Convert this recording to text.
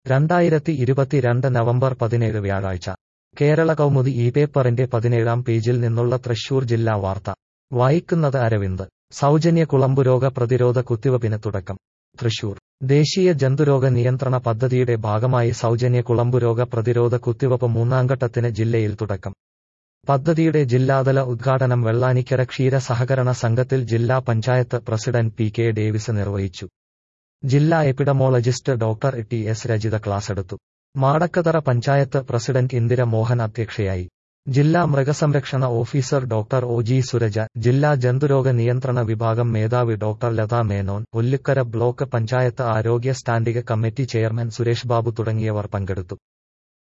രണ്ടായിരത്തി ഇരുപത്തിരണ്ട് നവംബർ പതിനേഴ് വ്യാഴാഴ്ച കേരള കൗമുദി ഈ പേപ്പറിന്റെ പതിനേഴാം പേജിൽ നിന്നുള്ള തൃശൂർ ജില്ലാ വാർത്ത വായിക്കുന്നത് അരവിന്ദ് സൗജന്യ കുളമ്പുരോഗ പ്രതിരോധ കുത്തിവയ്പ്പിന് തുടക്കം തൃശൂർ ദേശീയ ജന്തുരോഗ നിയന്ത്രണ പദ്ധതിയുടെ ഭാഗമായി സൗജന്യ കുളമ്പുരോഗ പ്രതിരോധ കുത്തിവയ്പ്പ് മൂന്നാംഘട്ടത്തിന് ജില്ലയിൽ തുടക്കം പദ്ധതിയുടെ ജില്ലാതല ഉദ്ഘാടനം വെള്ളാനിക്കര ക്ഷീര സഹകരണ സംഘത്തിൽ ജില്ലാ panchayat president P K Davis നിർവഹിച്ചു ജില്ലാ epidemiologist doctor T S Rajitha ക്ലാസെടുത്തു മാടക്കതറ പഞ്ചായത്ത് പ്രസിഡന്റ് ഇന്ദിര മോഹൻ അധ്യക്ഷയായി ജില്ലാ മൃഗസംരക്ഷണ officer doctor O G Suraja ജില്ലാ ജന്തുരോഗ നിയന്ത്രണ വിഭാഗം മേധാവി ഡോക്ടർ ലതാ മേനോൻ ഒല്ലുക്കര ബ്ലോക്ക് പഞ്ചായത്ത് ആരോഗ്യ standing committee chairman Suresh Babu തുടങ്ങിയവർ പങ്കെടുത്തു